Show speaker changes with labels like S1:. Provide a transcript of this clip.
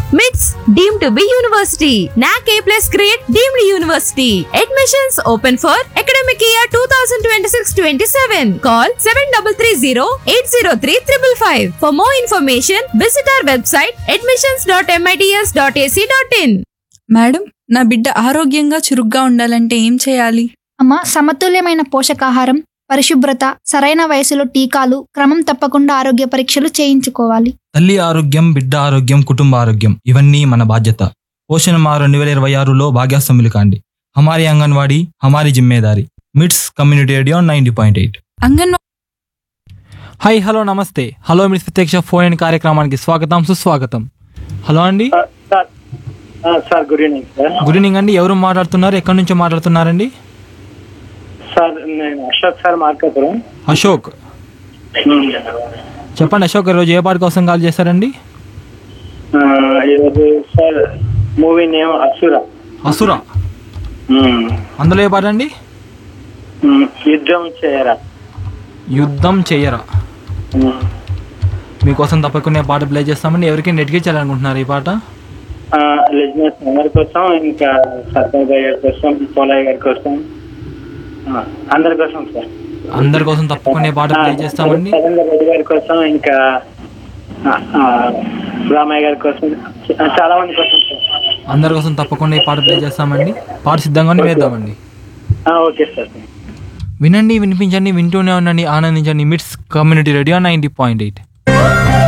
S1: MITS deemed to be university. NAC A plus grade deemed university. Admissions open for academic year 2026-27. Call 7330-803-555. For more information, visit our website admissions.mits.ac.in.
S2: Madam నా బిడ్డ ఆరోగ్యంగా చురుగ్గా ఉండాలంటే ఏం చేయాలి
S3: అమ్మ సమతుల్యమైన పోషకాహారం పరిశుభ్రత సరైన వయసులో టీకాలు క్రమం తప్పకుండా ఆరోగ్య పరీక్షలు చేయించుకోవాలి
S4: తల్లి ఆరోగ్యం బిడ్డ ఆరోగ్యం కుటుంబ ఆరోగ్యం ఇవన్నీ మన బాధ్యత పోషణ మా రెండు వేల ఇరవై ఆరులో భాగ్యాస్వాములు కాండి హమారి అంగన్వాడీ హమారి జిమ్మేదారి MITS community radio ninety point eight
S2: Anganwadi
S4: hi hello నమస్తే హలో మిట్స్ ప్రత్యక్ష ఫోన్ ఇన్ కార్యక్రమానికి స్వాగతం సుస్వాగతం హలో అండి
S5: సార్ ఆ, sir good evening sir
S4: good evening అండి ఎవరు మాట్లాడుతున్నారు ఎక్కడి నుంచి మాట్లాడుతున్నారండి
S5: సార్ నేను అశోక్ సార్ మార్కాపురం
S4: అశోక్ చెప్పండి అశోక్ ఈరోజు ఏ పాట కోసం కాల్ చేశారండి
S5: ఆ, ఈరోజు సార్ మూవీ నేమ్ అసుర
S4: అసుర
S5: ఉమ్,
S4: అందులో ఏ పాట అండి
S5: ఉమ్, యుద్ధం చేయరా
S4: యుద్ధం చెయ్యరా
S5: ఉమ్,
S4: మీకోసం తప్పకుండా పాట ప్లే చేస్తామండి ఎవరికి నెట్కించాలనుకుంటున్నారు ఈ పాట
S5: ఆ, లిజినెస్ అందరి కోసం ఇంకా సత్యబాయ్ గారి కోసం పోలయ్య గారి కోసం ఆ, అందరి కోసం సార్
S4: అందరి కోసం తప్పకుండా ఈ పాట ప్లే చేస్తామండి
S5: సరేంద్ర రెడ్డి గారి కోసం ఇంకా ఆ, ఆ, రామయ్య గారి కోసం చ- చాలా మంది కోసం సార్
S4: అందరి కోసం తప్పకుండా ఈ పాట ప్లే చేస్తామండి పాట సిద్ధంగానే వేద్దామండి
S5: ఆ, ఓకే సార్
S4: వినండి వినిపించండి వింటూనే ఉండండి ఆనందించండి MITS community radio ninety point eight